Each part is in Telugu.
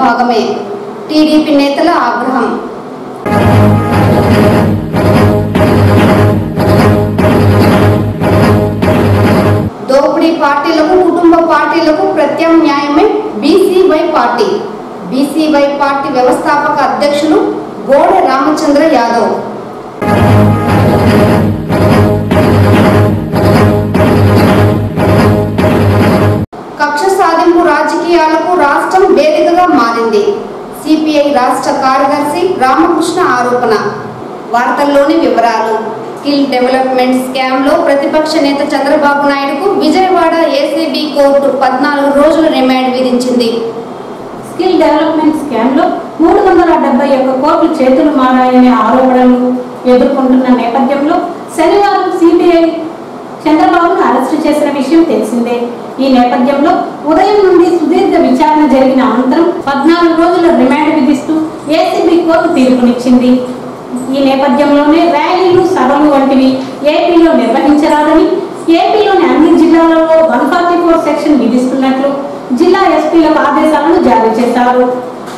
భాగమే టీడీపీ నేతల ఆగ్రహం దోపిడీ పార్టీలకు కుటుంబ పార్టీలకు ప్రత్యామ్నాయమే బీసీవై పార్టీ బీసీవై పార్టీ వ్యవస్థాపక అధ్యక్షులు గోడ రామచంద్ర యాదవ్ కక్ష సాధింపు రాజకీయాలకు రాష్ట్రం వేదికగా మారింది సిపిఐ రాష్ట్ర కార్యదర్శి రామకృష్ణ ఆరోపణ వార్తల్లోని వివరాలు స్కిల్ డెవలప్మెంట్ స్కామ్ లో ప్రతిపక్ష నేత చంద్రబాబు నాయుడుకు విజయవాడ ఏసీబీ కోర్టు పద్నాలుగు రోజుల రిమాండ్ విధించింది స్కిల్ డెవలప్మెంట్ స్కామ్ లో మూడు వందల డెబ్బై ఒక్క కోట్లు చేతులు మారాయనే ఆరోపణలు ఎదుర్కొంటున్న నేపథ్యంలో శనివారం సిబిఐ చంద్రబాబును అరెస్టు చేసిన విషయం తెలిసిందే ఈ నేపథ్యంలో ఉదయం నుండి సుదీర్ఘ విచారణ జరిగిన అనంతరం పద్నాలుగు రోజుల రిమాండ్ విధిస్తూ ఏసీబీ కోర్టు తీర్పునిచ్చింది ఈ నేపథ్యంలోనే ర్యాలీలు సభలు వంటివి ఏపీలో నిర్వహించరాదని ఏపీలోని అన్ని జిల్లాలలో వన్ ఫార్టీ ఫోర్ సెక్షన్ విధిస్తున్నట్లు జిల్లా ఎస్పీలకు ఆదేశాలను జారీ చేశారు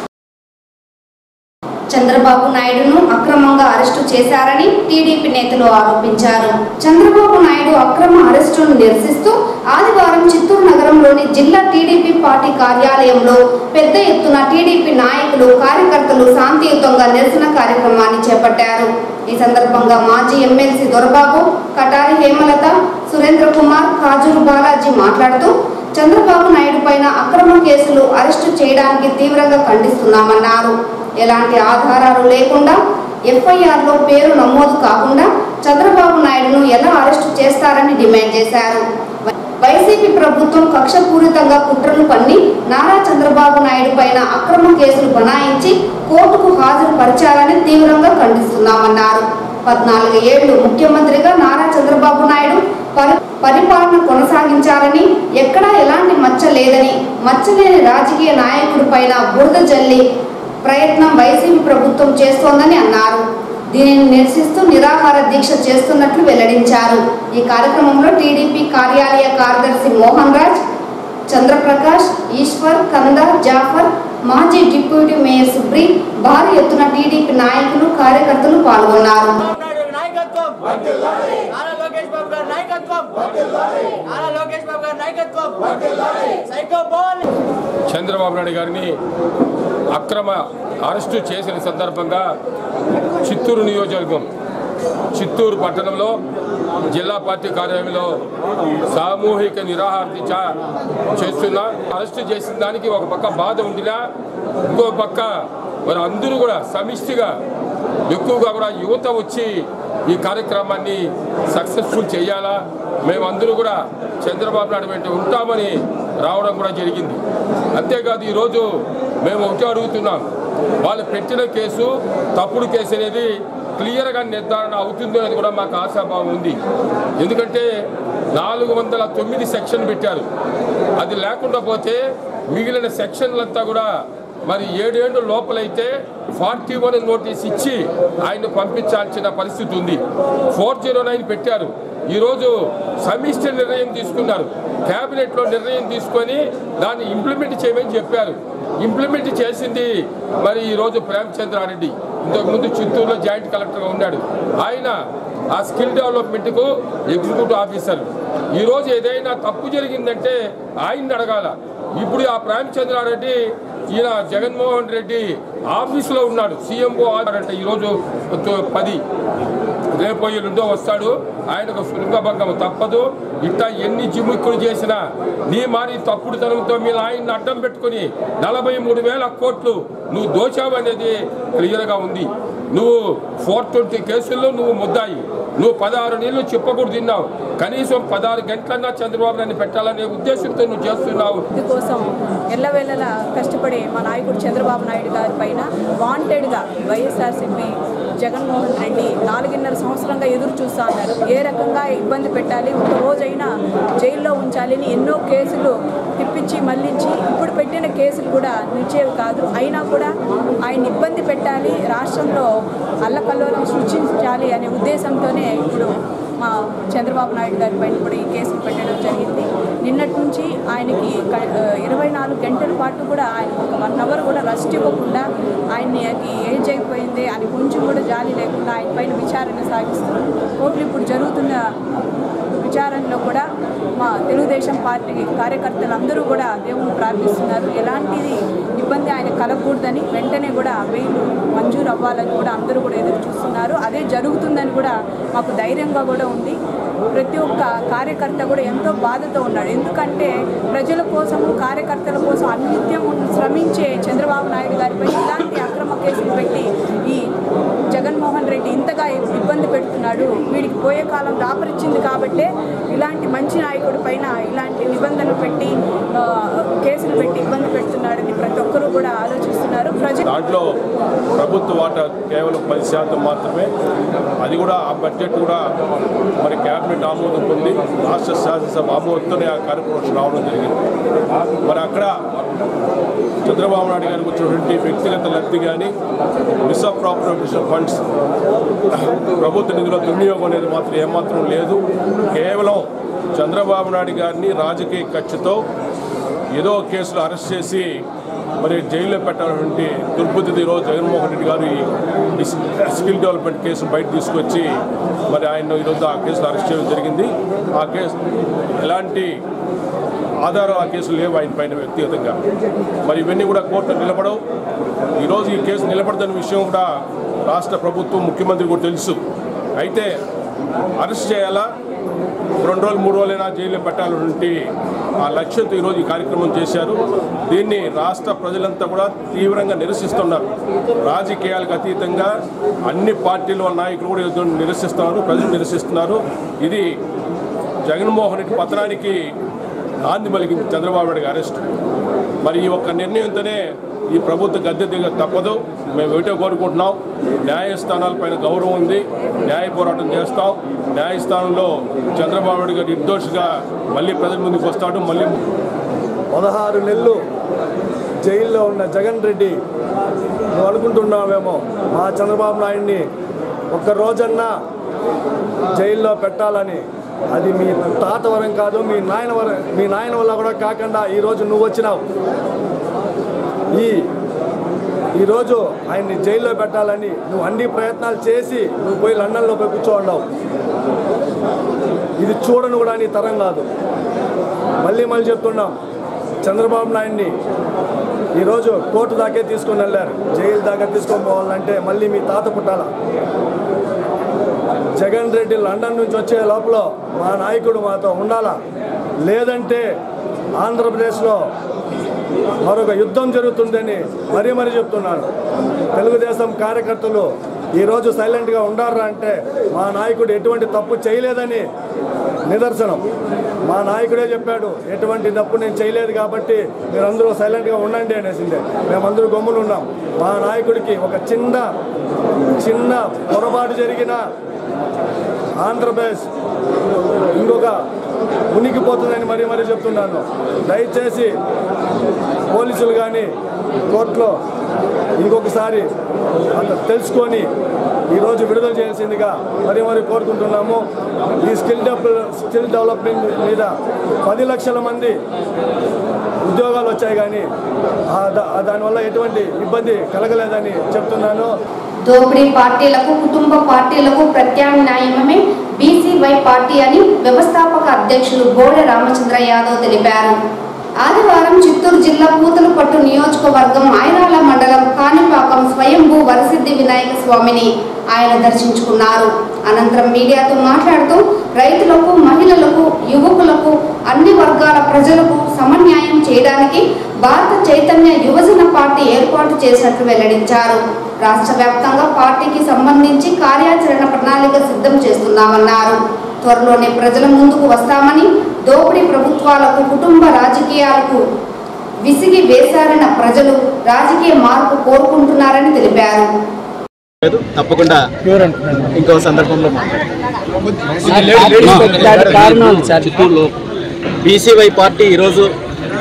చంద్రబాబు నాయుడును అక్రమంగా అరెస్టు చేశారని టీడీపీ నేతలు ఆరోపించారు చంద్రబాబు నాయుడు అక్రమ అరెస్టును నిరసిస్తూ ఆదివారం చిత్తూరు నగరంలోని జిల్లా టీడీపీ పార్టీ కార్యాలయంలో పెద్ద ఎత్తున టీడీపీ నాయకులు కార్యకర్తలు శాంతియుతంగా నిరసన కార్యక్రమాన్ని చేపట్టారు ఈ సందర్భంగా మాజీ ఎమ్మెల్సీ దొరబాబు కటారి హేమలత సురేంద్ర కుమార్ కాజూరు బాలాజీ మాట్లాడుతూ చంద్రబాబు నాయుడు పైన అక్రమ కేసులు అరెస్టు చేయడానికి తీవ్రంగా ఖండిస్తున్నామన్నారు ఎలాంటి ఆధారాలు లేకుండా ఎఫ్ఐఆర్ లో పేరు నమోదు కాకుండా చంద్రబాబు నాయుడును ఎలా అరెస్టు చేస్తారని డిమాండ్ చేశారు వైసీపీ ప్రభుత్వం కక్షపూరితంగా కుట్రలు పన్ని నారా చంద్రబాబు నాయుడు పైన అక్రమ కేసులు బనాయించి కోర్టుకు హాజరుపరచాలని తీవ్రంగా ఖండిస్తున్నామన్నారు పద్నాలుగు ఏళ్లు ముఖ్యమంత్రిగా నారా చంద్రబాబు నాయుడు పరి- పరిపాలన కొనసాగించాలని ఎక్కడా ఎలాంటి మచ్చ లేదని మచ్చలేని రాజకీయ నాయకుడి పైన బురద జల్లి ప్రయత్నం వైసీపీ ప్రభుత్వం చేస్తోందని అన్నారు దీనిని నిరసిస్తూ నిరాహార దీక్ష చేస్తున్నట్లు వెల్లడించారు ఈ కార్యక్రమంలో టీడీపీ కార్యాలయ కార్యదర్శి మోహన్ రాజ్ చంద్రప్రకాష్ ఈశ్వర్ కంద జాఫర్ మాజీ డిప్యూటీ మేయర్ సుబ్రి భారీ ఎత్తున టీడీపీ నాయకులు కార్యకర్తలు పాల్గొన్నారు నాయుడు నాయకత్వం నారా లోకేష్ బాబు గారి నాయకత్వం నారా లోకేష్ బాబు గారి నాయకత్వం సైకో బాల్ చంద్రబాబు నాయుడు గారిని అక్రమ అరెస్టు చేసిన సందర్భంగా చిత్తూరు నియోజకవర్గం చిత్తూరు పట్టణంలో జిల్లా పార్టీ కార్యాలయంలో సామూహిక నిరాహార దీక్ష చేస్తున్నా అరెస్టు చేసిన దానికి ఒక పక్క బాధ ఉండినా ఇంకో పక్క మరి అందరూ కూడా సమిష్టిగా ఎక్కువగా కూడా యువత వచ్చి ఈ కార్యక్రమాన్ని సక్సెస్ఫుల్ చేయాలా మేమందరూ కూడా చంద్రబాబు నాయుడు వెంట ఉంటామని రావడం కూడా జరిగింది అంతేకాదు ఈరోజు మేము ఒకటే అడుగుతున్నాం వాళ్ళు పెట్టిన కేసు తప్పుడు కేసు అనేది క్లియర్గా నిర్ధారణ అవుతుంది అనేది కూడా మాకు ఆశాభావం ఉంది ఎందుకంటే నాలుగు వందల తొమ్మిది సెక్షన్ పెట్టారు అది లేకుండా పోతే మిగిలిన సెక్షన్లంతా కూడా మరి ఏడేళ్ళు లోపలైతే ఫార్టీ వన్ నోటీస్ ఇచ్చి ఆయన పంపించాల్సిన పరిస్థితి ఉంది ఫోర్ జీరో నైన్ పెట్టారు ఈరోజు సమిష్టి నిర్ణయం తీసుకున్నారు క్యాబినెట్లో నిర్ణయం తీసుకొని దాన్ని ఇంప్లిమెంట్ చేయమని చెప్పారు ఇంప్లిమెంట్ చేసింది మరి ఈరోజు ప్రేమచంద్రారెడ్డి ఇంతకుముందు చిత్తూరులో జాయింట్ కలెక్టర్గా ఉన్నాడు ఆయన ఆ స్కిల్ డెవలప్మెంట్కు ఎగ్జిక్యూటివ్ ఆఫీసర్ ఈరోజు ఏదైనా తప్పు జరిగిందంటే ఆయన్ని అడగాల ఇప్పుడు ఆ ప్రేమచంద్రారెడ్డి ఈయన జగన్మోహన్ రెడ్డి ఆఫీసులో ఉన్నాడు సీఎంఓ అంటే ఈరోజు తో- పది రేపు ఎల్లుండో వస్తాడు ఆయనకు శృంగభంగం తప్పదు ఇట్లా ఎన్ని జిమ్ముక్కులు చేసినా నీ మారి తప్పుడు తనంతో మీరు ఆయన్ని అడ్డం పెట్టుకుని నలభై మూడు వేల కోట్లు నువ్వు దోచావు అనేది క్లియర్గా ఉంది నువ్వు ఫోర్ ట్వంటీ కేసుల్లో నువ్వు ముద్దాయి నువ్వు పదహారు నీళ్లు చిప్పకూడు తిన్నావు కనీసం పదహారు గంటలన్నా చంద్రబాబు నాయుడు పెట్టాలనే ఉద్దేశంతో నువ్వు చేస్తున్నావు అభివృద్ధి కోసం ఎల్లవేళలా కష్టపడే మా నాయకుడు చంద్రబాబు నాయుడు గారి పైన వాంటెడ్గా వైఎస్ఆర్సీపీ జగన్మోహన్ రెడ్డి నాలుగున్నర సంవత్సరంగా ఎదురు చూస్తా ఉన్నారు ఏ రకంగా ఇబ్బంది పెట్టాలి ఒక రోజైనా జైల్లో ఉంచాలని ఎన్నో కేసులు తిప్పించి మళ్లించి ఇప్పుడు పెట్టిన కేసులు కూడా నిలిచేవి కాదు అయినా కూడా ఆయన ఇబ్బంది పెట్టాలి రాష్ట్రంలో అల్లకల్లోలం సృష్టించాలి అనే ఉద్దేశంతోనే ఇప్పుడు మా చంద్రబాబు నాయుడు గారి పైన కూడా ఈ కేసులు పెట్టడం జరిగింది నిన్నటి నుంచి ఆయనకి క- ఆ, ఇరవై నాలుగు గంటల పాటు కూడా ఆయన ఒక వన్ అవర్ కూడా రెస్ట్ ఇవ్వకుండా ఆయనకి ఏజ్ అయిపోయింది అని కొంచెం కూడా జాలి లేకుండా ఆయన పైన విచారణ సాగిస్తూ కోర్టులు ఇప్పుడు జరుగుతున్న విచారణలో కూడా మా తెలుగుదేశం పార్టీ కార్యకర్తలు అందరూ కూడా దేవుని ప్రార్థిస్తున్నారు ఎలాంటిది ఇబ్బంది ఆయన కలగకూడదని వెంటనే కూడా బెయిల్ మంజూరు అవ్వాలని కూడా అందరూ కూడా ఎదురు చూస్తున్నారు అదే జరుగుతుందని కూడా మాకు ధైర్యంగా కూడా ఉంది ప్రతి ఒక్క కార్యకర్త కూడా ఎంతో బాధతో ఉన్నాడు ఎందుకంటే ప్రజల కోసము కార్యకర్తల కోసం అనిత్యం శ్రమించే చంద్రబాబు నాయుడు గారిపై ఇలాంటి అక్రమ కేసులు పెట్టి ఈ జగన్మోహన్ రెడ్డి ఇంతగా ఇబ్బంది పెడుతున్నాడు వీడికి పోయే కాలం దాపరిచ్చింది కాబట్టే ఇలాంటి మంచి నాయకుడి పైన ఇలాంటి నిబంధనలు పెట్టి ఆ, కేసులు పెట్టి ఇబ్బంది పెడుతున్నాడని ప్రతి ఒక్కరూ కూడా ఆలోచిస్తున్నారు ప్రజ దాంట్లో ప్రభుత్వ వాటా కేవలం పది శాతం మాత్రమే అది కూడా ఆ బడ్జెట్ కూడా మరి క్యాబినెట్ ఆమోదం పొంది రాష్ట్ర శాసనసభ ఆమోదంతోనే ఆ కార్యక్రమం రావడం జరిగింది మరి అక్కడ చంద్రబాబు నాయుడు గారికి వచ్చినటువంటి వ్యక్తిగత లబ్ధి కానీ మిస్అప్రాపరేషన్ ఫండ్స్ ప్రభుత్వ నిధుల దుర్వినియోగం అనేది మాత్రం ఏమాత్రం లేదు కేవలం చంద్రబాబు నాయుడు గారిని రాజకీయ ఖర్చుతో ఏదో కేసులో అరెస్ట్ చేసి మరి జైల్లో పెట్టాలన్నటువంటి దుర్బుద్ధిది ఈరోజు జగన్మోహన్ రెడ్డి గారు ఈ ఈ స్కిల్ డెవలప్మెంట్ కేసు బయట తీసుకొచ్చి మరి ఆయన ఈరోజు ఆ కేసులో అరెస్ట్ చేయడం జరిగింది ఆ కేసు ఎలాంటి ఆధారం ఆ కేసులు లేవు ఆయన పైన వ్యక్తిగతంగా మరి ఇవన్నీ కూడా కోర్టులో నిలబడవు ఈరోజు ఈ కేసు నిలబడదన్న విషయం కూడా రాష్ట్ర ప్రభుత్వం ముఖ్యమంత్రి కూడా తెలుసు అయితే అరెస్ట్ చేయాలా రెండు రోజులు మూడు రోజులైనా జైల్లో పెట్టాలన్నటువంటి ఆ లక్ష్యంతో ఈరోజు ఈ కార్యక్రమం చేశారు దీన్ని రాష్ట్ర ప్రజలంతా కూడా తీవ్రంగా నిరసిస్తున్నారు రాజకీయాలకు అతీతంగా అన్ని పార్టీల నాయకులు కూడా ఈరోజు నిరసిస్తున్నారు ప్రజలు నిరసిస్తున్నారు ఇది జగన్మోహన్ రెడ్డి పతనానికి నాంది పలికింది చంద్రబాబు నాయుడు అరెస్ట్ మరి ఈ ఒక్క నిర్ణయంతోనే ఈ ప్రభుత్వ గద్దె దిగ తప్పదు మేము ఒకటే కోరుకుంటున్నాం న్యాయస్థానాలపైన గౌరవం ఉంది న్యాయ పోరాటం చేస్తాం న్యాయస్థానంలో చంద్రబాబు నాయుడు గారు నిర్దోషిగా మళ్ళీ ప్రజల ముందుకు వస్తాడు మళ్ళీ పదహారు నెలలు జైల్లో ఉన్న జగన్ రెడ్డి నువ్వు అనుకుంటున్నావేమో మా చంద్రబాబు నాయుడిని ఒక్క రోజన్నా జైల్లో పెట్టాలని అది మీ తాత వరం కాదు మీ నాయన వరం మీ నాయన వల్ల కూడా కాకుండా ఈరోజు నువ్వు వచ్చినావు ఈ ఈరోజు ఆయన్ని జైల్లో పెట్టాలని నువ్వు అన్ని ప్రయత్నాలు చేసి నువ్వు పోయి లండన్లో పోయి కూర్చోన్నావు ఇది చూడను కూడా నీ తరం కాదు మళ్ళీ మళ్ళీ చెప్తున్నాం చంద్రబాబు నాయుడిని ఈరోజు కోర్టు దాకే తీసుకొని వెళ్ళారు జైలు దాకా తీసుకొని పోవాలంటే మళ్ళీ మీ తాత పుట్టాల జగన్ రెడ్డి లండన్ నుంచి వచ్చే లోపల మా నాయకుడు మాతో ఉండాలా లేదంటే ఆంధ్రప్రదేశ్లో మరొక యుద్ధం జరుగుతుందని మరీ మరీ చెప్తున్నాను తెలుగుదేశం కార్యకర్తలు ఈరోజు సైలెంట్గా ఉండారా అంటే మా నాయకుడు ఎటువంటి తప్పు చేయలేదని నిదర్శనం మా నాయకుడే చెప్పాడు ఎటువంటి తప్పు నేను చేయలేదు కాబట్టి మీరందరూ సైలెంట్గా ఉండండి అనేసిందే మేమందరూ గమ్ములు ఉన్నాం మా నాయకుడికి ఒక చిన్న చిన్న పొరపాటు జరిగిన ఆంధ్రప్రదేశ్ ఇంకొక ఉనికిపోతుందని మరీ మరీ చెప్తున్నాను దయచేసి పోలీసులు కానీ కోర్టులో ఇంకొకసారి అంత తెలుసుకొని ఈరోజు విడుదల చేయాల్సిందిగా మరీ మరీ కోరుకుంటున్నాము ఈ స్కిల్ డెవలప్ స్కిల్ డెవలప్మెంట్ మీద పది లక్షల మంది ఉద్యోగాలు వచ్చాయి కానీ ఆ దా- ఆ దానివల్ల ఎటువంటి ఇబ్బంది కలగలేదని చెప్తున్నాను దోపిడీ పార్టీలకు కుటుంబ పార్టీలకు ప్రత్యామ్నాయమే బీసీవై పార్టీ అని వ్యవస్థాపక అధ్యక్షులు బోడె రామచంద్ర యాదవ్ తెలిపారు ఆదివారం చిత్తూరు జిల్లా పూతలపట్టు నియోజకవర్గం ఐరాల మండలం కాణిపాకం స్వయంభూ వరసిద్ధి వినాయక స్వామిని ఆయన దర్శించుకున్నారు అనంతరం మీడియాతో మాట్లాడుతూ రైతులకు మహిళలకు యువకులకు అన్ని వర్గాల ప్రజలకు సమన్యాయం చేయడానికి భారత చైతన్య యువజన పార్టీ ఏర్పాటు చేసినట్లు వెల్లడించారు రాష్ట్ర వ్యాప్తంగా పార్టీకి సంబంధించి కార్యాచరణ ప్రణాళిక సిద్ధం చేస్తున్నామన్నారు త్వరలోనే ప్రజల ముందుకు వస్తామని దోపిడీ ప్రభుత్వాలకు కుటుంబ రాజకీయాలకు విసిగి వేశారన్న ప్రజలు రాజకీయ మార్పు కోరుకుంటున్నారని తెలిపారు లేదు తప్పకుండా ఇంకో సందర్భంలో చిత్తూరులో బీసీవై పార్టీ ఈరోజు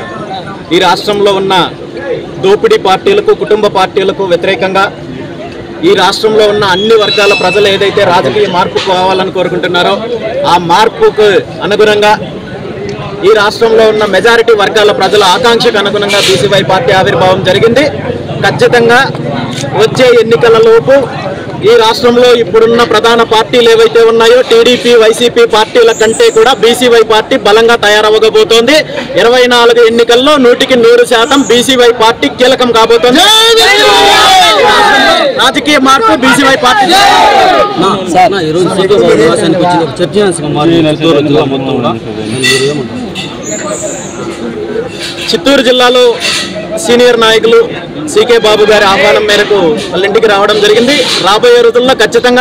ఈ రాష్ట్రంలో ఉన్న దోపిడీ పార్టీలకు కుటుంబ పార్టీలకు వ్యతిరేకంగా ఈ రాష్ట్రంలో ఉన్న అన్ని వర్గాల ప్రజలు ఏదైతే రాజకీయ మార్పు కావాలని కోరుకుంటున్నారో ఆ మార్పుకు అనుగుణంగా ఈ రాష్ట్రంలో ఉన్న మెజారిటీ వర్గాల ప్రజల ఆకాంక్షకు అనుగుణంగా బీసీవై పార్టీ ఆవిర్భావం జరిగింది ఖచ్చితంగా వచ్చే ఎన్నికల లోపు ఈ రాష్ట్రంలో ఇప్పుడున్న ప్రధాన పార్టీలు ఏవైతే ఉన్నాయో టీడీపీ వైసీపీ పార్టీల కంటే కూడా బీసీవై పార్టీ బలంగా తయారవ్వబోతోంది ఇరవై నాలుగు ఎన్నికల్లో నూటికి నూరు శాతం బీసీవై పార్టీ కీలకం కాబోతోంది రాజకీయ మార్పు బీసీవై పార్టీ సార్ నా ఈరోజు సూర్యబాబు నివాసానికి వచ్చిన ఒక చర్చనీయాంశంగా మారింది చిత్తూరు జిల్లా మొత్తం కూడా మీరు ఏమంటారు చిత్తూరు జిల్లాలో సీనియర్ నాయకులు సీకే బాబు గారి ఆహ్వానం మేరకు వాళ్ళ ఇంటికి రావడం జరిగింది రాబోయే రోజుల్లో ఖచ్చితంగా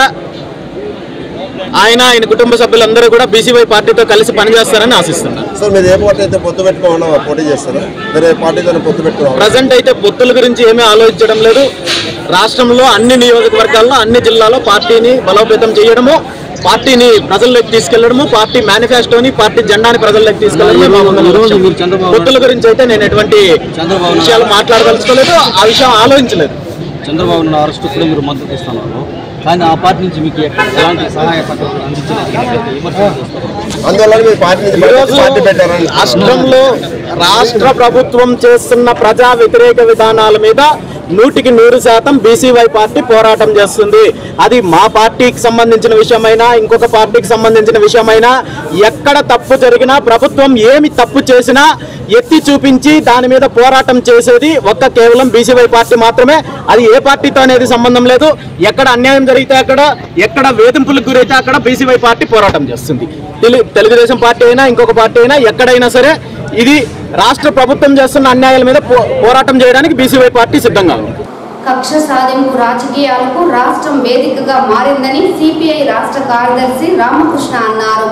ఆయన ఆయన కుటుంబ సభ్యులందరూ కూడా బీసీవై పార్టీతో కలిసి పనిచేస్తారని ఆశిస్తున్నారు సార్ మీరు ఏ పార్టీ అయితే పొత్తు పెట్టుకోవడం పోటీ చేస్తారా వేరే పార్టీతో పొత్తు పెట్టుకోవాలి ప్రజెంట్ అయితే పొత్తుల గురించి ఏమీ ఆలోచించడం లేదు రాష్ట్రంలో అన్ని నియోజకవర్గాల్లో అన్ని జిల్లాలో పార్టీని బలోపేతం చేయడము పార్టీని ప్రజల్లోకి తీసుకెళ్లడము పార్టీ మేనిఫెస్టోని పార్టీ జెండాని ప్రజల్లోకి తీసుకెళ్లడమే మా ముందు ఈరోజు లక్ష్యం. మీరు చంద్రబాబు పొత్తుల గురించి అయితే నేను ఎటువంటి చంద్రబాబు విషయాలు మాట్లాడదలుచుకోలేదు ఆ విషయం ఆలోచించలేదు చంద్రబాబు నాయుడు అరెస్ట్ కూడా మీరు మద్దతు ఇస్తున్నారు కానీ ఆ పార్టీ నుంచి మీకు ఎలాంటి సహాయ పత్రాలు అందించలేదు విమర్శలు చేస్తారు అందువల్ల మీరు పార్టీ నుంచి బయటకు పార్టీ పెట్టారని రాష్ట్రంలో రాష్ట్ర ప్రభుత్వం చేస్తున్న ప్రజా వ్యతిరేక విధానాల మీద నూటికి నూరు శాతం బీసీవై పార్టీ పోరాటం చేస్తుంది అది మా పార్టీకి సంబంధించిన విషయమైనా ఇంకొక పార్టీకి సంబంధించిన విషయమైనా ఎక్కడ తప్పు జరిగినా ప్రభుత్వం ఏమి తప్పు చేసినా ఎత్తి చూపించి దాని మీద పోరాటం చేసేది ఒక్క కేవలం బీసీవై పార్టీ మాత్రమే అది ఏ పార్టీతో అనేది సంబంధం లేదు ఎక్కడ అన్యాయం జరిగితే అక్కడ ఎక్కడ వేధింపులకు గురైతే అక్కడ బీసీవై పార్టీ పోరాటం చేస్తుంది తెలు- తెలుగుదేశం పార్టీ అయినా ఇంకొక పార్టీ అయినా ఎక్కడైనా సరే ఇది రాష్ట్ర ప్రభుత్వం చేస్తున్న అన్యాయాల మీద పో- పోరాటం చేయడానికి బీసీవై పార్టీ సిద్ధంగా ఉంది కక్ష సాధింపు రాజకీయాలకు రాష్ట్రం వేదికగా మారిందని సిపిఐ రాష్ట్ర కార్యదర్శి రామకృష్ణ అన్నారు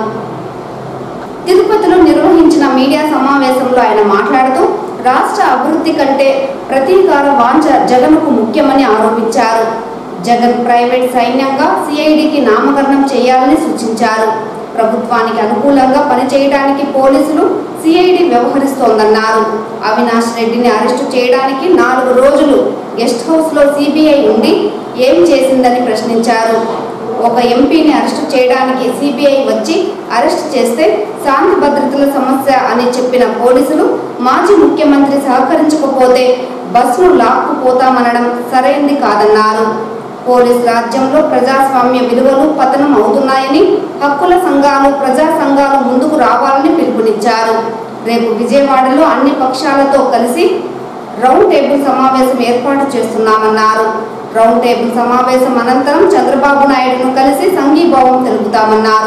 తిరుపతిలో నిర్వహించిన మీడియా సమావేశంలో ఆయన మాట్లాడుతూ రాష్ట్ర అభివృద్ధి కంటే ప్రతీకార వాంఛ జగన్కు ముఖ్యమని ఆరోపించారు జగన్ ప్రైవేట్ సైన్యంగా సిఐడికి నామకరణం చేయాలని సూచించారు ప్రభుత్వానికి అనుకూలంగా పనిచేయడానికి పోలీసులు సిఐడి వ్యవహరిస్తోందన్నారు అవినాష్ రెడ్డిని అరెస్టు చేయడానికి నాలుగు రోజులు గెస్ట్ హౌస్లో సిబిఐ ఉండి ఏం చేసిందని ప్రశ్నించారు ఒక ఎంపీని అరెస్టు చేయడానికి సిబిఐ వచ్చి అరెస్ట్ చేస్తే శాంతి భద్రతల సమస్య అని చెప్పిన పోలీసులు మాజీ ముఖ్యమంత్రి సహకరించకపోతే బస్సును లాక్కుపోతామనడం సరైంది కాదన్నారు పోలీస్ రాజ్యంలో ప్రజాస్వామ్య విలువలు పతనం అవుతున్నాయని హక్కుల సంఘాలు ప్రజా సంఘాలు ముందుకు రావాలని పిలుపునిచ్చారు రేపు విజయవాడలో అన్ని పక్షాలతో కలిసి రౌండ్ టేబుల్ సమావేశం ఏర్పాటు చేస్తున్నామన్నారు రౌండ్ టేబుల్ సమావేశం అనంతరం చంద్రబాబు నాయుడును కలిసి సంఘీభావం తెలుపుతామన్నారు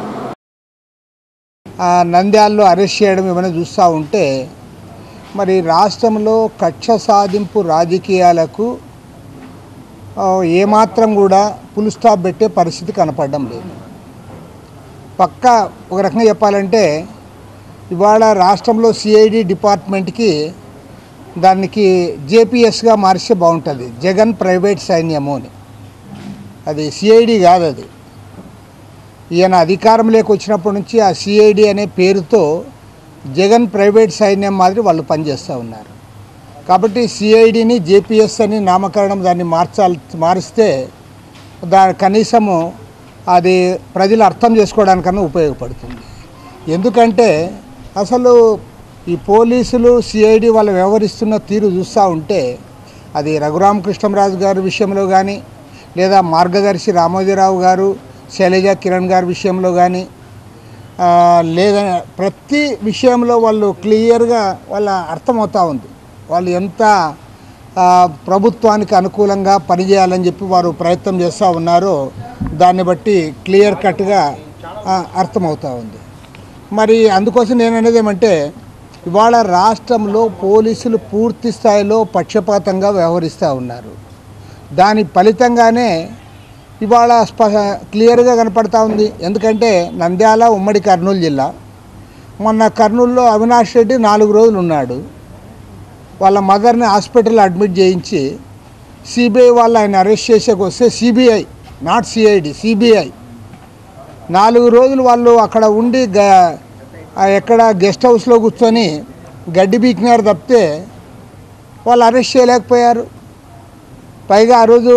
ఆ నంద్యాలలో అరెస్ట్ చేయడం ఏమైనా చూస్తూ ఉంటే మరి రాష్ట్రంలో కక్ష సాధింపు రాజకీయాలకు ఆ, ఏమాత్రం కూడా పుల్ స్టాప్ పెట్టే పరిస్థితి కనపడడం లేదు పక్క ఒక రకంగా చెప్పాలంటే ఇవాళ రాష్ట్రంలో సిఐడి డిపార్ట్మెంట్కి దానికి జేపీఎస్గా మార్చితే బాగుంటుంది జగన్ ప్రైవేట్ సైన్యము అని అది సిఐడి కాదు అది ఈయన అధికారంలోకి వచ్చినప్పటి నుంచి ఆ సిఐడి అనే పేరుతో జగన్ ప్రైవేట్ సైన్యం మాదిరి వాళ్ళు పనిచేస్తూ ఉన్నారు కాబట్టి సిఐడిని జేపీఎస్ అని నామకరణం దాన్ని మార్చాలి మారిస్తే దా కనీసము అది ప్రజలు అర్థం చేసుకోవడానికన్నా ఉపయోగపడుతుంది ఎందుకంటే అసలు ఈ పోలీసులు సిఐడి వాళ్ళు వ్యవహరిస్తున్న తీరు చూస్తూ ఉంటే అది రఘురామకృష్ణరాజు గారి విషయంలో కానీ లేదా మార్గదర్శి రామోజీరావు గారు శైలజ కిరణ్ గారి విషయంలో కానీ ఆ, లేదా ప్రతి విషయంలో వాళ్ళు క్లియర్గా వాళ్ళ అర్థమవుతూ ఉంది వాళ్ళు ఎంత ఆ, ప్రభుత్వానికి అనుకూలంగా పనిచేయాలని చెప్పి వారు ప్రయత్నం చేస్తూ ఉన్నారో దాన్ని బట్టి క్లియర్ కట్గా ఆ, అర్థమవుతూ ఉంది మరి అందుకోసం నేను అనేది ఏమంటే ఇవాళ రాష్ట్రంలో పోలీసులు పూర్తి స్థాయిలో పక్షపాతంగా వ్యవహరిస్తూ ఉన్నారు దాని ఫలితంగానే ఇవాళ స్ప క్లియర్గా కనపడతా ఉంది ఎందుకంటే నంద్యాల ఉమ్మడి కర్నూలు జిల్లా మొన్న కర్నూలులో అవినాష్ రెడ్డి నాలుగు రోజులు ఉన్నాడు వాళ్ళ మదర్ని హాస్పిటల్ అడ్మిట్ చేయించి సిబిఐ వాళ్ళు ఆయన అరెస్ట్ చేసేకి వస్తే సిబిఐ నాట్ సిఐడి సిబిఐ నాలుగు రోజులు వాళ్ళు అక్కడ ఉండి గ ఆ ఎక్కడ గెస్ట్ హౌస్లో కూర్చొని గడ్డి బీకినారు తప్పితే వాళ్ళు అరెస్ట్ చేయలేకపోయారు పైగా ఆ రోజు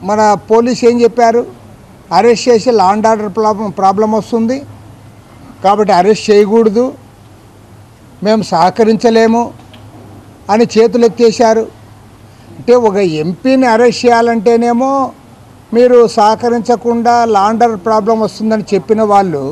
మన పోలీస్ ఏం చెప్పారు అరెస్ట్ చేసి law and order problem problem వస్తుంది కాబట్టి అరెస్ట్ చేయకూడదు మేము సహకరించలేము అని చేతులు ఎత్తేశారు అంటే ఒక ఎంపీని అరెస్ట్ చేయాలంటేనేమో మీరు సహకరించకుండా లా అండ్ ఆర్డర్ ప్రాబ్లం వస్తుందని చెప్పిన వాళ్ళు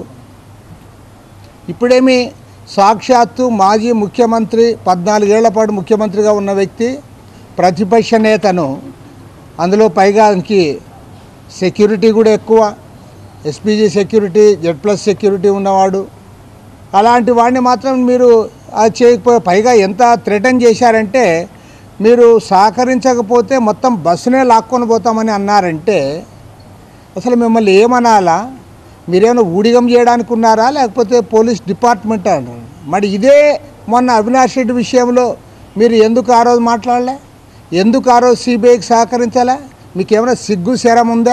ఇప్పుడేమి సాక్షాత్తు మాజీ ముఖ్యమంత్రి పద్నాలుగేళ్ల పాటు ముఖ్యమంత్రిగా ఉన్న వ్యక్తి ప్రతిపక్ష నేతను అందులో పైగా ఇంకి సెక్యూరిటీ కూడా ఎక్కువ SPG security Z plus security ఉన్నవాడు అలాంటి వాడిని మాత్రం మీరు అది చేయకపోతే పైగా ఎంత థ్రెటన్ చేశారంటే మీరు సహకరించకపోతే మొత్తం బస్సునే లాక్కొని పోతామని అన్నారంటే అసలు మిమ్మల్ని ఏమనాలా మీరేమైనా ఊడిగం చేయడానికి ఉన్నారా లేకపోతే పోలీస్ డిపార్ట్మెంట్ అన్నారు మరి ఇదే మొన్న అవినాష్ రెడ్డి విషయంలో మీరు ఎందుకు ఆ రోజు మాట్లాడలే ఎందుకు ఆ రోజు సిబిఐకి సహకరించాలా మీకు ఏమైనా సిగ్గు శరం ఉందా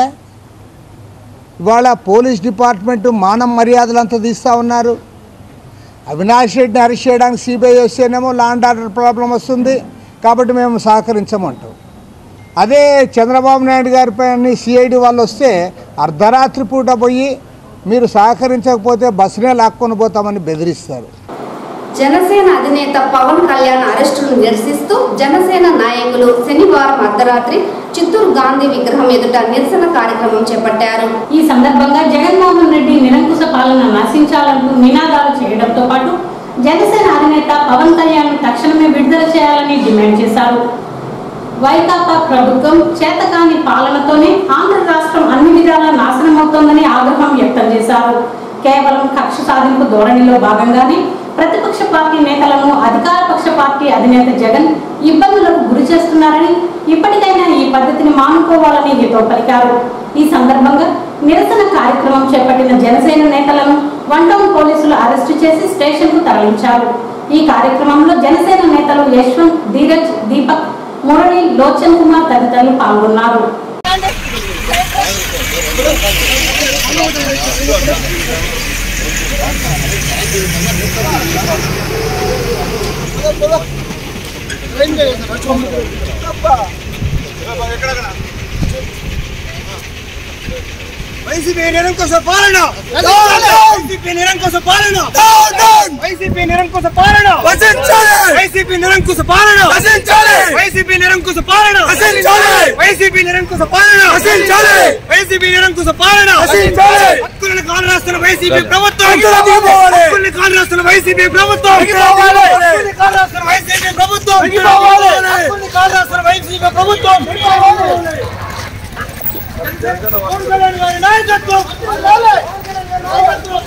ఇవాళ పోలీస్ డిపార్ట్మెంట్ మానం మర్యాదలు అంతా తీస్తూ ఉన్నారు అవినాష్ రెడ్డిని అరెస్ట్ చేయడానికి సిబిఐ వస్తేనేమో లా అండ్ ఆర్డర్ ప్రాబ్లం వస్తుంది కాబట్టి మేము సహకరించమంటాం అదే చంద్రబాబు నాయుడు గారి పైన సిఐడి వాళ్ళు వస్తే అర్ధరాత్రి పూట పోయి మీరు సహకరించకపోతే బస్సునే లాక్కొని పోతామని బెదిరిస్తారు జనసేన అధినేత పవన్ కళ్యాణ్ అరెస్టును నిరసిస్తూ జనసేన నాయకులు శనివారం అర్ధరాత్రి చిత్తూరు గాంధీ విగ్రహం ఎదుట నిరసన కార్యక్రమం చేపట్టారు ఈ సందర్భంగా జగన్మోహన్ రెడ్డి నిరంకుశ పాలన నశించాలంటూ నినాదాలు చేయడంతో పాటు జనసేన అధినేత పవన్ కళ్యాణ్ తక్షణమే విడుదల చేయాలని డిమాండ్ చేశారు వైకాపా ప్రభుత్వం చేతకాని పాలనతోనే ఆంధ్ర రాష్ట్రం అన్ని విధాలా నాశనమవుతోందని ఆగ్రహం వ్యక్తం చేశారు కేవలం కక్ష సాధింపు ధోరణిలో భాగంగానే ప్రతిపక్ష పార్టీ నేతలను అధికార పక్ష పార్టీ అధినేత జగన్ ఇబ్బందులకు గురి చేస్తున్నారని ఇప్పటికైనా ఈ పద్ధతిని మానుకోవాలని హితో పలికారు ఈ సందర్భంగా నిరసన కార్యక్రమం చేపట్టిన జనసేన నేతలను వన్ టౌన్ పోలీసులు అరెస్టు చేసి స్టేషన్ కు తరలించారు ఈ కార్యక్రమంలో జనసేన నేతలు యశ్వంత్ ధీరజ్ దీపక్ మురళి లోచన్ కుమార్ తదితరులు పాల్గొన్నారు వైసీపీ నిరంకుశ పాలన వైసీపీ నిరంకుశ పాలన వైసీపీ నిరంకుశ పాలన వైసీపీ నిరంకుశ పాలన వైసీపీ నిరంకుశ పాలన వైసీపీ నిరంకుశ పాలన వైసీపీ నిరంకుశ పాలన హక్కులను కాలరాస్తున్న వైసీపీ ప్రభుత్వం హక్కుల్ని కాలరాస్తున్న వైసీపీ ప్రభుత్వం హక్కుల్ని కాలరాస్తున్న వైసీపీ ప్రభుత్వం హక్కుల్ని కాలరాస్తున్న వైసీపీ ప్రభుత్వం పవన్ కళ్యాణ్ గారి నాయకత్వం నాయకత్వం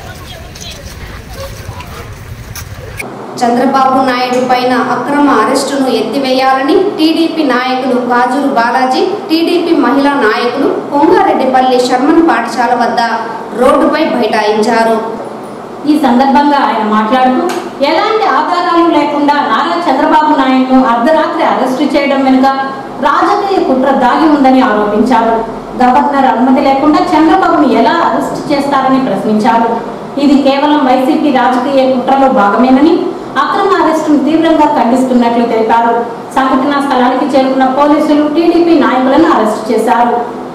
చంద్రబాబు నాయుడు పైన అక్రమ అరెస్టును ఎత్తివేయాలని టీడీపీ నాయకులు కాజూరు బాలాజీ టీడీపీ మహిళా నాయకులు కొంగారెడ్డిపల్లి శర్మన్ పాఠశాల వద్ద రోడ్డుపై బైఠాయించారు ఈ సందర్భంగా ఆయన మాట్లాడుతూ ఎలాంటి ఆధారాలు లేకుండా నారా చంద్రబాబు నాయుడును అర్ధరాత్రి అరెస్టు చేయడం వెనుక రాజకీయ కుట్ర దాగి ఉందని ఆరోపించారు గవర్నర్ అనుమతి లేకుండా చంద్రబాబును ఎలా అరెస్టు చేస్తారని ప్రశ్నించారు ఇది కేవలం వైసీపీ రాజకీయ కుట్రలో భాగమేనని అక్రమ అరెస్టును తీవ్రంగా ఖండిస్తున్నట్లు తెలిపారు సంఘటనా స్థలానికి చేరుకున్న పోలీసులు టీడీపీ నాయకులను అరెస్టు చేశారు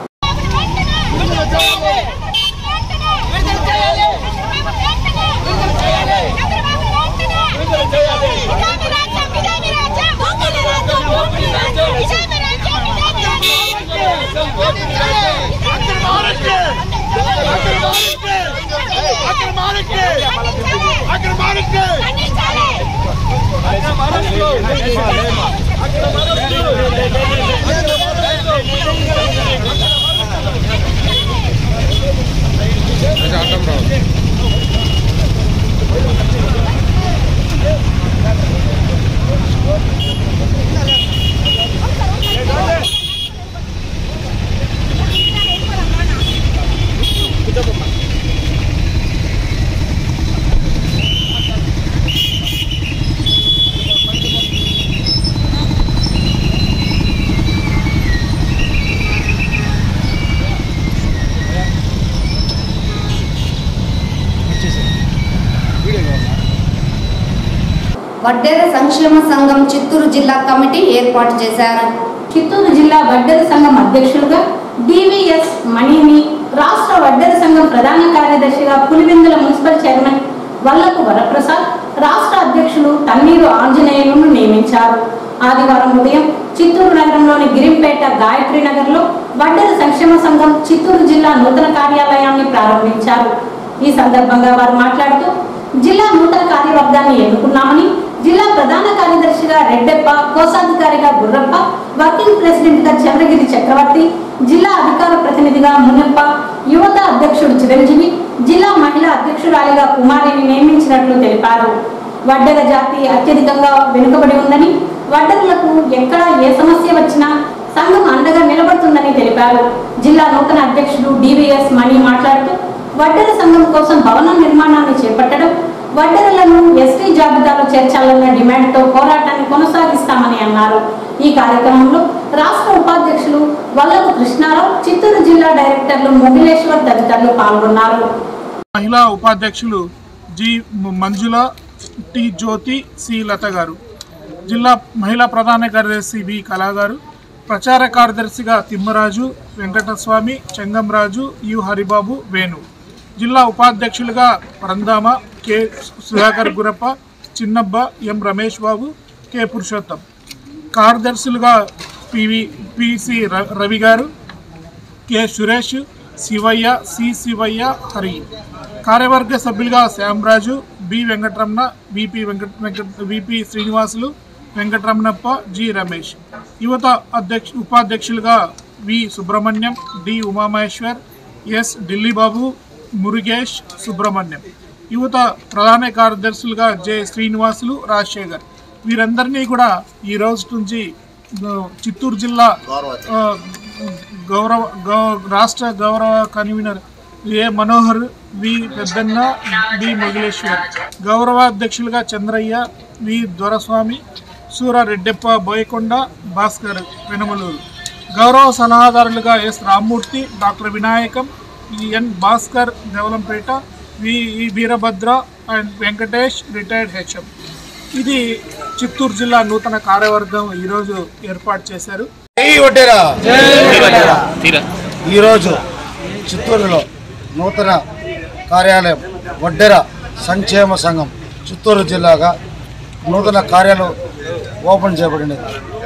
వడ్డేర సంక్షేమ సంఘం చిత్తూరు జిల్లా కమిటీ ఏర్పాటు చేశారు చిత్తూరు జిల్లా వడ్డెర సంఘం అధ్యక్షులుగా డివిఎస్ మణిని రాష్ట్ర వడ్డెర సంఘం ప్రధాన కార్యదర్శిగా పులివెందుల మున్సిపల్ చైర్మన్ వల్లపు వరప్రసాద్ రాష్ట్ర అధ్యక్షులు తన్నీరు ఆంజనేయులను నియమించారు ఆదివారం ఉదయం చిత్తూరు నగరంలోని గిరింపేట గాయత్రి నగర్లో వడ్డెర సంక్షేమ సంఘం చిత్తూరు జిల్లా నూతన కార్యాలయాన్ని ప్రారంభించారు ఈ సందర్భంగా వారు మాట్లాడుతూ జిల్లా నూతన కార్యవర్గాన్ని ఎన్నుకున్నామని జిల్లా ప్రధాన కార్యదర్శిగా రెడ్డెప్ప కోశాధికారిగా గుర్రప్ప వర్కింగ్ ప్రెసిడెంట్ గా చంద్రగిరి చక్రవర్తి జిల్లా అధికార ప్రతినిధిగా మునప్ప యువత అధ్యక్షుడు చిరంజీవి జిల్లా మహిళా అధ్యక్షురాలిగా కుమారిని నియమించినట్లు తెలిపారు వడ్డెర జాతి అత్యధికంగా వెనుకబడి ఉందని వడ్డెరలకు ఎక్కడ ఏ సమస్య వచ్చినా సంఘం అండగా నిలబడుతుందని తెలిపారు జిల్లా నూతన అధ్యక్షుడు డివిఎస్ మణి మాట్లాడుతూ వడ్డెర సంఘం కోసం భవన నిర్మాణాన్ని చేపట్టడం వడ్డెరలను ఎస్టీ జాబితాలో చేర్చాలన్న డిమాండ్తో పోరాటాన్ని కొనసాగిస్తామని అన్నారు ఈ కార్యక్రమంలో రాష్ట్ర ఉపాధ్యక్షులు వల్లపు కృష్ణారావు చిత్తూరు జిల్లా డైరెక్టర్లు మొగిలేశ్వర్ తదితరులు పాల్గొన్నారు మహిళా ఉపాధ్యక్షులు G Manjula T Jyothi C Latha గారు జిల్లా మహిళా ప్రధాన కార్యదర్శి వి కళా గారు ప్రచార కార్యదర్శిగా తిమ్మరాజు వెంకటస్వామి చెంగంరాజు యు హరిబాబు వేణు జిల్లా ఉపాధ్యక్షులుగా Parandama K Sudhakar Gurappa Chinnabba M Ramesh Babu K Purushotham కార్యదర్శులుగా పివి పిసి ర- రవి గారు కె సురేష్ శివయ్య సి శివయ్య హరి కార్యవర్గ సభ్యులుగా Shyamraju B Venkataramana VP Venkata Venkata VP Srinivasulu Venkataramanappa G Ramesh యువత అధ్యక్ష ఉపాధ్యక్షులుగా V Subrahmanyam D Umamaheshwar S Dilli Babu Murugesh Subrahmanyam యువత ప్రధాన కార్యదర్శులుగా జె శ్రీనివాసులు రాజశేఖర్ వీరందరినీ కూడా ఈ రోజు నుంచి ఆ, చిత్తూరు జిల్లా ఆ, గౌరవ గౌ- రాష్ట్ర గౌరవ కన్వీనర్ ఏ మనోహర్ వి పెద్దన్న బి మొగిలేశ్వర్ గౌరవ అధ్యక్షులుగా చంద్రయ్య వి దొరస్వామి సూర రెడ్డెప్ప బోయకొండ భాస్కర్ పెనమలూరు గౌరవ సలహాదారులుగా S Rammurthy doctor Vinayakam N Bhaskar Devalampeta V E Veerabhadra and Venkatesh retired HM ఇది చిత్తూరు జిల్లా నూతన కార్యవర్గం ఈరోజు ఏర్పాటు చేశారు ఈరోజు చిత్తూరులో నూతన కార్యాలయం వడ్డెర సంక్షేమ సంఘం చిత్తూరు జిల్లాగా నూతన కార్యాలయం ఓపెన్ చేయబడింది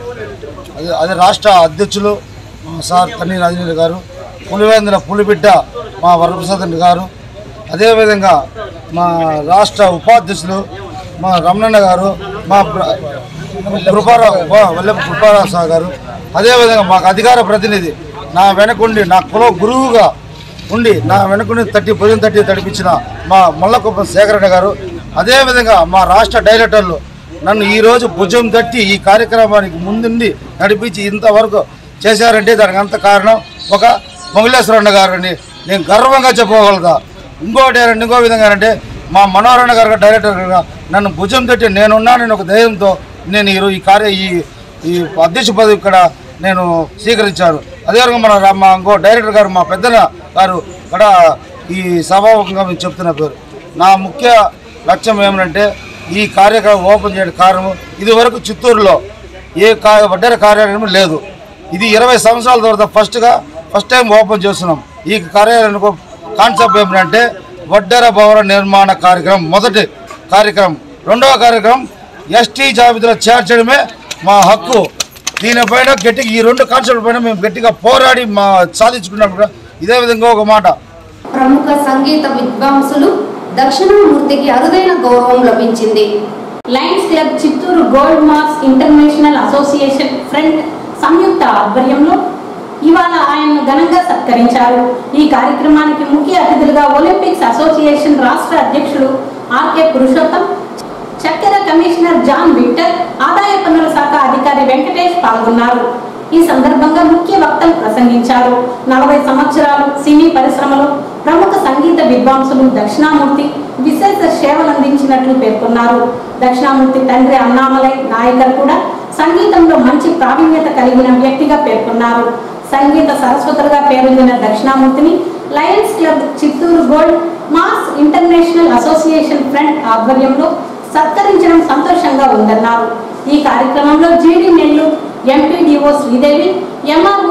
అది అది రాష్ట్ర అధ్యక్షులు మా సార్ కన్నీ రాజనీయులు గారు పులివేంద్ర పులిబిడ్డ మా వరప్రసాద్ గారు అదేవిధంగా మా రాష్ట్ర ఉపాధ్యక్షులు మా రమణన్న గారు మా ప్ర- కృపారావు వా- వల్లెపు కృపారావు సార్ గారు అదేవిధంగా మాకు అధికార ప్రతినిధి నా వెనకుండి నా కుల గురువుగా ఉండి నా వెనకుండి తట్టి భుజం తట్టి తడిపించిన మా మల్లకుప్పం శేఖరణ గారు అదేవిధంగా మా రాష్ట్ర డైరెక్టర్లు నన్ను ఈరోజు భుజం తట్టి ఈ కార్యక్రమానికి ముందుండి నడిపించి ఇంతవరకు చేశారంటే దానికి అంత కారణం ఒక మొగలేశ్వరన్న గారిని నేను గర్వంగా చెప్పగలుగుతా ఇంకోటి ఏంటంటే ఇంకో విధంగా అంటే మా మనోహరణ గారు డైరెక్టర్ గారు నన్ను భుజం తట్టి నేనున్నానని ఒక ధైర్యంతో నేను ఈరోజు ఈ కార్య ఈ ఈ అధ్యక్ష పదవి ఇక్కడ నేను స్వీకరించాను అదేవిధంగా మన రా- మా ఇంకో డైరెక్టర్ గారు మా పెద్దన గారు ఇక్కడ ఈ సభాముఖంగా మేము చెప్తున్న పేరు నా ముఖ్య లక్ష్యం ఏమంటే ఈ కార్యక్రమం ఓపెన్ చేయడం కారణం ఇది వరకు చిత్తూరులో ఏ కా వడ్డేర కార్యాలయం లేదు ఇది ఇరవై సంవత్సరాల తర్వాత ఫస్ట్గా ఫస్ట్ టైం ఓపెన్ చేస్తున్నాం ఈ కార్యాలయం కాన్సెప్ట్ ఏమిటంటే వడ్డెర భవన నిర్మాణ కార్యక్రమం మొదటి కార్యక్రమం రెండవ కార్యక్రమం ఎస్టీ జాబితాలో చేర్చడమే మా హక్కు దీనిపైన గట్టిగా ఈ రెండు కాన్సెప్ట్ పైన మేము గట్టిగా పోరాడి మా సాధించుకున్నాం కూడా. ఇదే విధంగా ఒక మాట ప్రముఖ సంగీత విద్వాంసులు దక్షిణామూర్తికి అరుదైన గౌరవం లభించింది lions club Chittoor gold marks international association front సంయుక్త ఆధ్వర్యంలో ఇవాళ ఆయన్ను ఘనంగా సత్కరించారు ఈ కార్యక్రమానికి ముఖ్య అతిథులుగా ఒలింపిక్స్ అసోసియేషన్ రాష్ట్ర అధ్యక్షుడు ఆర్కే పురుషోత్తం చక్కెర కమిషనర్ జాన్ విక్టర్ ఆదాయ పన్నుల శాఖ అధికారి వెంకటేష్ పాల్గొన్నారు ఈ సందర్భంగా ముఖ్య వక్తలు ప్రసంగించారు నలభై సంవత్సరాలు సినీ పరిశ్రమలో ప్రముఖ సంగీత విద్వాంసులు దక్షిణామూర్తి విశేష సేవలు అందించినట్లు పేర్కొన్నారు దక్షిణామూర్తి తండ్రి అన్నామలై నాయకర్ కూడా సంగీతంలో మంచి ప్రావీణ్యత కలిగిన వ్యక్తిగా పేర్కొన్నారు సంగీత సరస్వతులుగా పేరొందిన దక్షిణామూర్తిని lions club Chittoor gold mass international association front ఆధ్వర్యంలో సత్కరించడం సంతోషంగా ఉందన్నారు ఈ కార్యక్రమంలో GD Nellu MPDO Sridevi MRO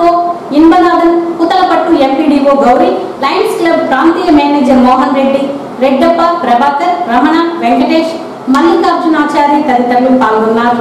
Inbanathan Puthalapattu MPDO Gowri lions club ప్రాంతీయ మేనేజర్ మోహన్ రెడ్డి రెడ్డప్ప ప్రభాకర్ రమణ వెంకటేష్ మల్లికార్జునాచారి తదితరులు పాల్గొన్నారు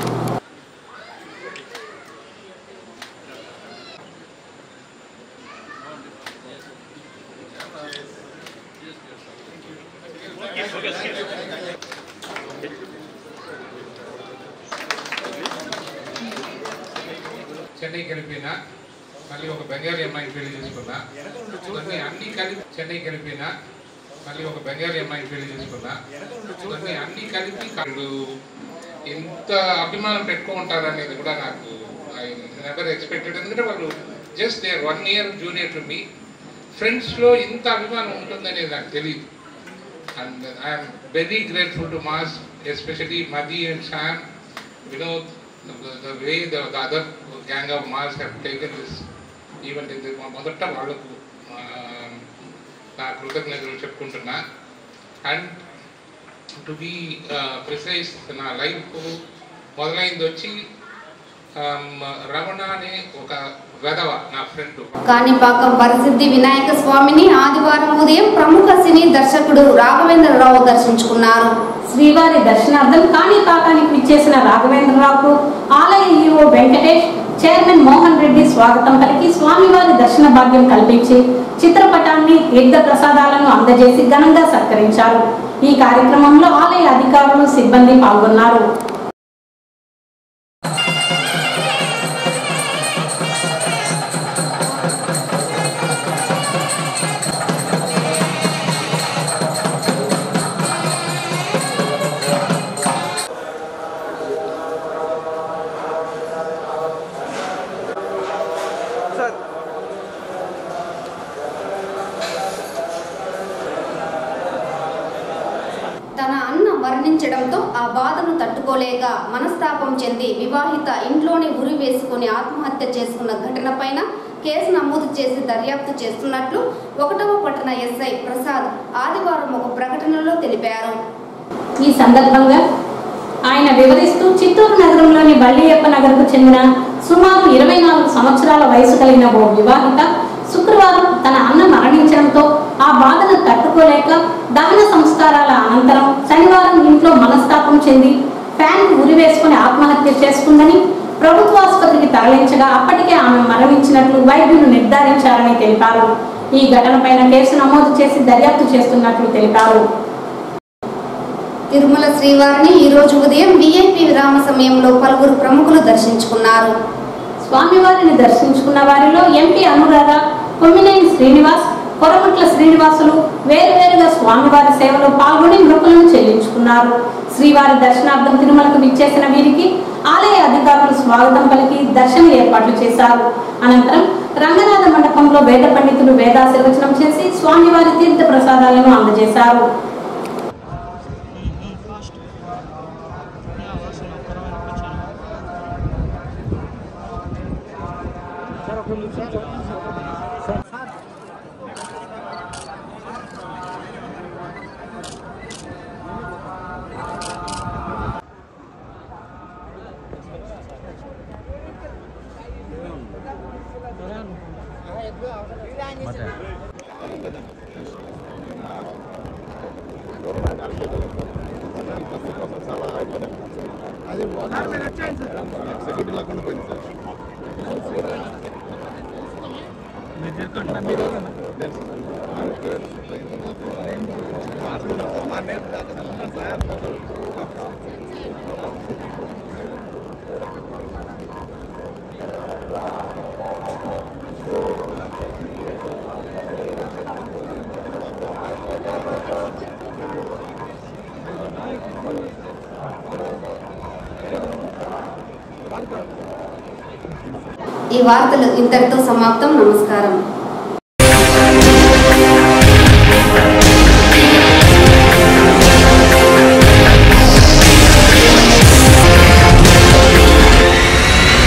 చెన్నైకి వెళ్ళిపోయినా మళ్ళీ ఒక బెంగాలీ అమ్మాయిని పెళ్లి చేసుకున్నా ఇవన్నీ అన్ని కలిపి చెన్నైకి వెళ్ళిపోయినా మళ్ళీ ఒక బెంగాలీ అమ్మాయిని పెళ్లి చేసుకున్నా ఇవన్నీ అన్ని కలిపి వాళ్ళు ఎంత అభిమానం పెట్టుకుంటారు అనేది కూడా నాకు ఐ నెవర్ ఎక్స్పెక్టెడ్ ఎందుకంటే వాళ్ళు just they one year junior to me ఫ్రెండ్స్లో ఇంత అభిమానం ఉంటుందనేది నాకు తెలియదు and I'm very grateful to mass especially Madhi and Sam Vinod the, the way the, the other gang of Mars have taken this event in the మొదట వాళ్ళకు ఆ, నా కృతజ్ఞతలు చెప్పుకుంటున్నా అండ్ టు బీ ప్రిసైజ్ నా లైఫ్ మొదలైంది వచ్చి ఆమ్, రమణ అనే ఒక వెధవ నా ఫ్రెండ్ కాణిపాకం వరసిద్ధి వినాయక స్వామిని ఆదివారం ఉదయం ప్రముఖ సినీ దర్శకుడు రాఘవేంద్రరావు దర్శించుకున్నారు శ్రీవారి దర్శనార్థం కాణిపాకానికి విచ్చేసిన రాఘవేంద్రరావుకు ఆలయ ఈఓ వెంకటేష్ చైర్మన్ మోహన్ రెడ్డి స్వాగతం పలికి స్వామివారి దర్శన భాగ్యం కల్పించి చిత్రపటాన్ని తీర్థ ప్రసాదాలను అందజేసి ఘనంగా సత్కరించారు ఈ కార్యక్రమంలో ఆలయ అధికారులు సిబ్బంది పాల్గొన్నారు తన అన్న మరణించడంతో ఆ బాధను తట్టుకోలేక మనస్తాపం చెంది వివాహిత ఇంట్లోనే ఉరి వేసుకుని ఆత్మహత్య చేసుకున్న ఘటనపైన కేసు నమోదు చేసి దర్యాప్తు చేస్తున్నట్లు ఒకటవ పట్టణ ఎస్ఐ ప్రసాద్ ఆదివారం ఒక ప్రకటనలో తెలిపారు ఈ సందర్భంగా ఆయన వివరిస్తూ చిత్తూరు నగరంలోని బల్లియప్ప నగర్కు చెందిన సుమారు ఇరవై నాలుగు సంవత్సరాల వయసు కలిగిన ఓ వివాహిత శుక్రవారం తన అన్న మరణించడంతో ఆ బాధను తట్టుకోలేక దహన సంస్కారాల అనంతరం శనివారం ఇంట్లో మనస్తాపం చెంది ఫ్యాన్ ఉరివేసుకుని ఆత్మహత్య చేసుకుందని ప్రభుత్వ ఆసుపత్రికి తరలించగా అప్పటికే ఆమె మరణించినట్లు వైద్యులు నిర్ధారించారని తెలిపారు ఈ ఘటనపైన కేసు నమోదు చేసి దర్యాప్తు చేస్తున్నట్లు తెలిపారు తిరుమల శ్రీవారిని ఈ రోజు ఉదయం విఐపి విరామ సమయంలో పలువురు ప్రముఖులు దర్శించుకున్నారు స్వామివారిని దర్శించుకున్న వారిలో ఎంపీ అనురాధ కొమ్మినేని శ్రీనివాస్ కొరమట్ల శ్రీనివాసులు వేరువేరుగా స్వామివారి సేవలో పాల్గొని మృకులను చెల్లించుకున్నారు శ్రీవారి దర్శనార్థం తిరుమలకు విచ్చేసిన వీరికి ఆలయ అధికారులు స్వాగతం పలికి దర్శన ఏర్పాట్లు చేశారు అనంతరం రంగనాథ మండపంలో వేద పండితులు వేదాశీర్వచనం చేసి స్వామివారి తీర్థ ప్రసాదాలను అందజేశారు ఈ వార్తలు ఇంతటితో సమాప్తం నమస్కారం